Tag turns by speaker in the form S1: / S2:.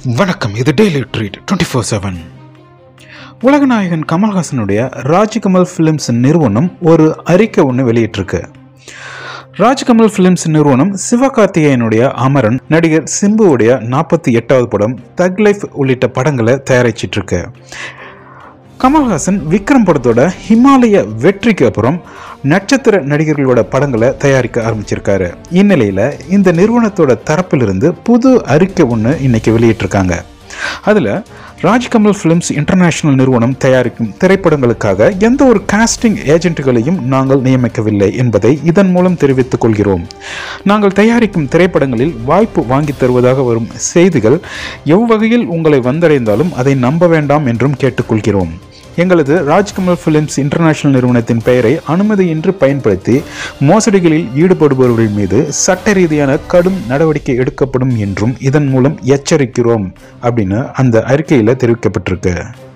S1: வணக்கம் இது daily treat twenty four seven உலகநாயகன் கமல்ஹாசனுடைய ராஜ்கமல் ஃபிலிம்ஸ் நிறுவனம் ஒரு அறிக்கை ஒன்று வெளியிட்டிருக்கு ராஜ்கமல் ஃபிலிம்ஸ் நிறுவனம் சிவகார்த்திகேயனுடைய அமரன் நடிகர் சிம்புவுடைய நாற்பத்தி எட்டாவது படம் தக் லைஃப் உள்ளிட்ட படங்களை தயாரிச்சிட்டு இருக்கு கமல்ஹாசன் விக்ரம் படத்தோட ஹிமாலய வெற்றிக்கு அப்புறம் நட்சத்திர நடிகர்களோட படங்களை தயாரிக்க ஆரம்பிச்சிருக்காரு இந்நிலையில் இந்த நிறுவனத்தோட தரப்பிலிருந்து புது அறிக்கை ஒன்று இன்னைக்கு வெளியிட்டிருக்காங்க அதில் ராஜ்கமல் ஃபிலிம்ஸ் இன்டர்நேஷனல் நிறுவனம் தயாரிக்கும் திரைப்படங்களுக்காக எந்த ஒரு காஸ்டிங் ஏஜென்ட்டுகளையும் நாங்கள் நியமிக்கவில்லை என்பதை இதன் மூலம் தெரிவித்துக் கொள்கிறோம் நாங்கள் தயாரிக்கும் திரைப்படங்களில் வாய்ப்பு வாங்கி தருவதாக வரும் செய்திகள் எவ்வகையில் உங்களை வந்தடைந்தாலும் அதை நம்ப வேண்டாம் என்றும் கேட்டுக்கொள்கிறோம் எங்களது ராஜ்கமல் ஃபிலிம்ஸ் இன்டர்நேஷனல் நிறுவனத்தின் பெயரை அனுமதியின்றி பயன்படுத்தி மோசடிகளில் ஈடுபடுபவர்கள் மீது சட்ட ரீதியான கடும் நடவடிக்கை எடுக்கப்படும் என்றும் இதன் மூலம் எச்சரிக்கிறோம் அப்படின்னு அந்த அறிக்கையில் தெரிவிக்கப்பட்டிருக்கு